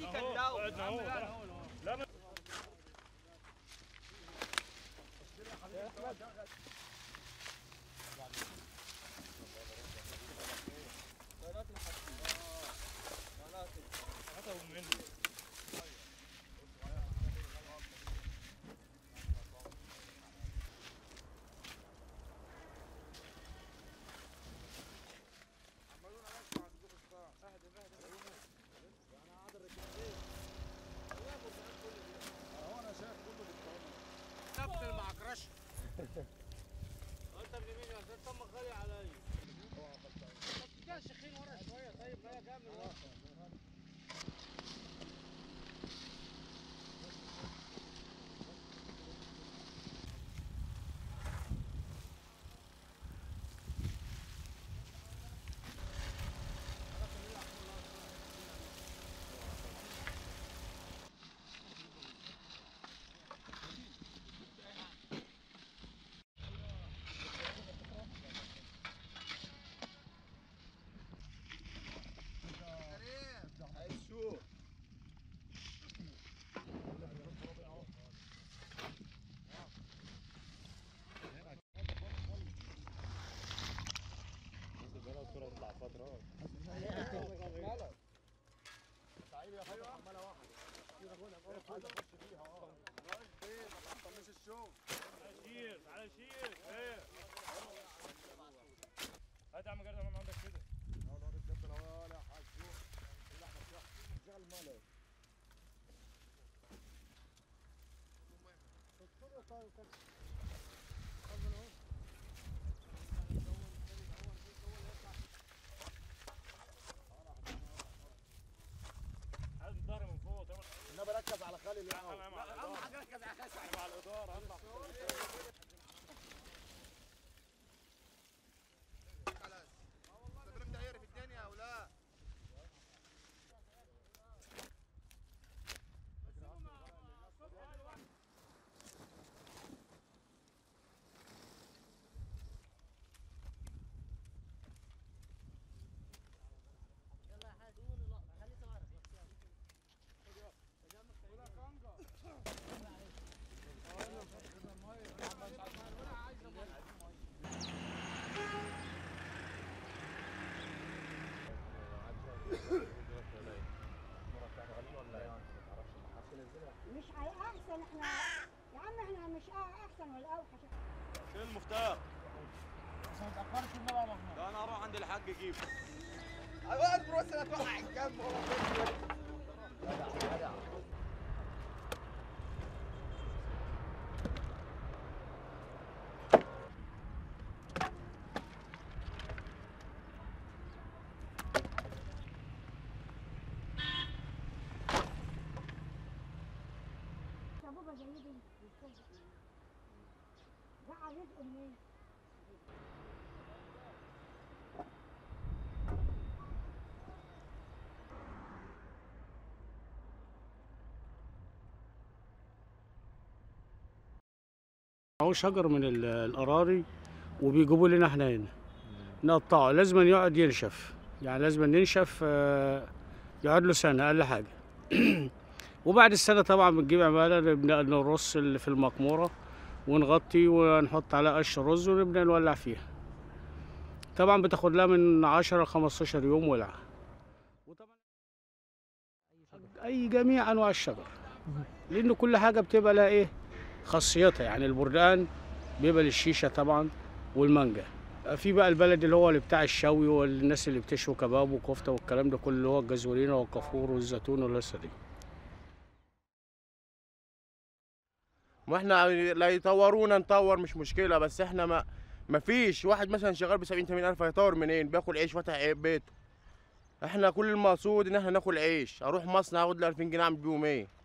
شير على شير ايه هات يا عم جرد من عندك كده عايز الظهر من فوق طبعا انا بركز على خالي اللي اهم حاجه ركز على خاسع على الاداره اهم مش على احسن احنا يا عم احنا مش احسن ولا اوحش فين المفتاح؟ ما تاخرش المره محمود ده انا اروح عند الحاج اجيب اوقات بروس انا اتوقع على الجنب بابا زي دي جعل رزق منين هو شجر من ال- الأراضي وبيجيبوا لنا احنا هنا نقطعه لازم يقعد ينشف يعني لازم ينشف آه، يقعد له سنة أقل حاجة وبعد السنة طبعا بنجيب عمالة نبدأ نرص اللي في المقمورة ونغطي ونحط عليها قش رز ونبدأ نولع فيها طبعا بتاخد لها من 10 ل 15 يوم ولعة وطبعا أي جميع أنواع الشجر لأن كل حاجة بتبقى لها إيه خاصيتها يعني البردقان بيبقى للشيشه طبعا والمانجا في بقى البلد اللي هو اللي بتاع الشوي والناس اللي بتشوي كباب وكفته والكلام ده كله اللي هو الجزولينا والكافور والزيتون والقصه دي ما احنا لا يطورونا نطور مش مشكله بس احنا ما ما فيش واحد مثلا شغال ب 70 80 الف هيطور منين بياكل عيش فاتح عيب بيته احنا كل المقصود ان احنا ناكل عيش اروح مصنع اخد لي 2000 جنيه اعمل بيهم ايه